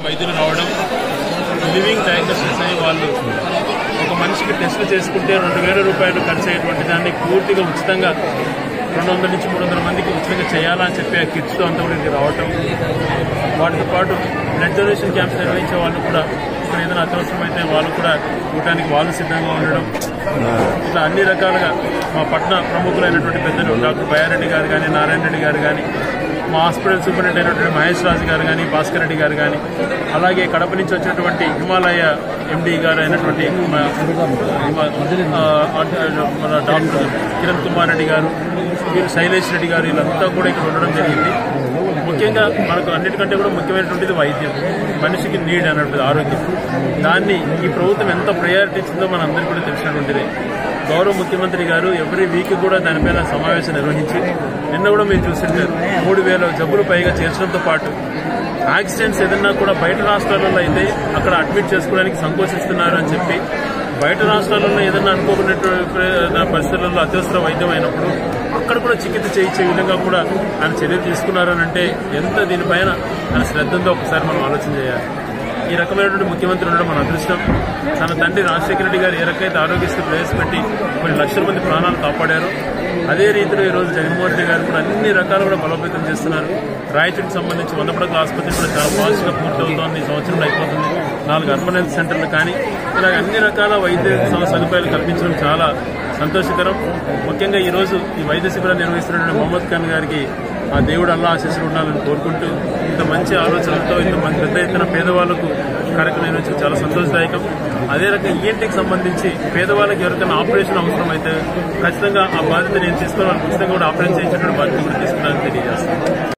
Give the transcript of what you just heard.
వైద్యులు రావడం living diagnosis అయ్యి వాళ్ళు ఒక మనిషికి టెస్టులు చేసుకుంటే రెండు వేల రూపాయలు ఖర్చు అయ్యేటువంటి దాన్ని పూర్తిగా ఉచితంగా రెండు వందల నుంచి మూడు వందల మందికి ఉచితంగా చేయాలా అని చెప్పి ఆ కిట్స్తో అంతా కూడా ఇక్కడికి రావటం వాటితో పాటు బ్లడ్ డొనేషన్ క్యాంప్స్ నిర్వహించే వాళ్ళు కూడా ఇక్కడ ఏదైనా అత్యవసరమైతే వాళ్ళు కూడా చూడటానికి వాళ్ళు సిద్ధంగా ఉండడం ఇట్లా అన్ని రకాలుగా మా పట్న ప్రముఖులైనటువంటి పెద్దలు డాక్టర్ బయారెడ్డి గారు కానీ నారాయణ రెడ్డి గారు కానీ మా హాస్పిటల్ సూపరింటెండెంట్ అయినటువంటి మహేష్ రాజు గారు కానీ భాస్కర్ రెడ్డి గారు కానీ అలాగే కడప నుంచి వచ్చినటువంటి హిమాలయ ఎండి గారు అయినటువంటి మా- హిమ- ఆ, అంటే మన డాక్టర్ కిరణ్ కుమార్ రెడ్డి గారు వీరు శైలేష్ రెడ్డి గారు వీళ్ళంతా కూడా ఇక్కడ ఉండడం జరిగింది ముఖ్యంగా మనకు అన్నిటికంటే కూడా ముఖ్యమైనటువంటిది వైద్యం మనిషికి నీడ్ అన్నటువంటిది ఆరోగ్యం దాన్ని ఈ ప్రభుత్వం ఎంత ప్రయారిటీ ఇచ్చిందో మన అందరికీ కూడా తెలిసినటువంటిదే గౌరవ ముఖ్యమంత్రి గారు ఎవ్రీ వీక్ కూడా దానిపైన సమావేశం నిర్వహించి నిన్న కూడా మీరు చూసింటారు మూడు వేల జబ్బులు పైగా చేర్చడంతో పాటు యాక్సిడెంట్స్ ఏదన్నా కూడా బయట రాష్ట్రాలలో అయితే అక్కడ అడ్మిట్ చేసుకోవడానికి సంకోచిస్తున్నారు అని చెప్పి బయట రాష్ట్రాలలో ఏదన్నా అనుకోకున్నటువంటి పరిస్థితులలో అత్యవసర వైద్యం అయినప్పుడు అక్కడ కూడా చికిత్స చేయించే విధంగా కూడా ఆయన చర్యలు తీసుకున్నారని అంటే ఎంత దీనిపైన ఆయన శ్రద్ధ ఉందో ఒకసారి మనం ఆలోచన చేయాలి ఈ రకమైనటువంటి ముఖ్యమంత్రి ఉండడం మన అదృష్టం తన తండ్రి రాజశేఖర రెడ్డి గారు ఏ రకైతే ఆరోగ్యశ్రీ ప్రవేశపెట్టి కొన్ని లక్షల మంది ప్రాణాలు కాపాడారు అదే రీతిలో ఈ రోజు జగన్మోహన్ రెడ్డి గారు కూడా అన్ని రకాలు కూడా బలోపేతం చేస్తున్నారు రాయచూడికి సంబంధించి వంద పడకల ఆసుపత్రి కూడా చాలా ఫాస్ట్ గా పూర్తవుతోంది ఈ సంవత్సరంలో అయిపోతుంది నాలుగు అర్బన్ హెల్త్ సెంటర్లు కానీ ఇలా అన్ని రకాల వైద్య స- సదుపాయాలు కల్పించడం చాలా సంతోషకరం ముఖ్యంగా ఈ రోజు ఈ వైద్య శిబిరాన్ని నిర్వహిస్తున్నటువంటి మొహమ్మద్ ఖాన్ గారికి ఆ దేవుడు అల్లా ఆశీస్సులు ఉండాలని కోరుకుంటూ ఇంత మంచి ఆలోచనలతో ఇంత మంచి పెద్ద ఎత్తున పేదవాళ్లకు కార్యక్రమం నిర్వహించడం చాలా సంతోషదాయకం అదే రకంగా ఈఎన్టీకి సంబంధించి పేదవాళ్ళకి ఎవరికైనా ఆపరేషన్ అవసరం అయితే ఖచ్చితంగా ఆ బాధ్యత నేను తీసుకుని వాళ్ళకి ఖచ్చితంగా కూడా ఆపరేషన్ చేసేటువంటి బాధ్యత కూడా తీసుకున్నానని తెలియజేస్తాను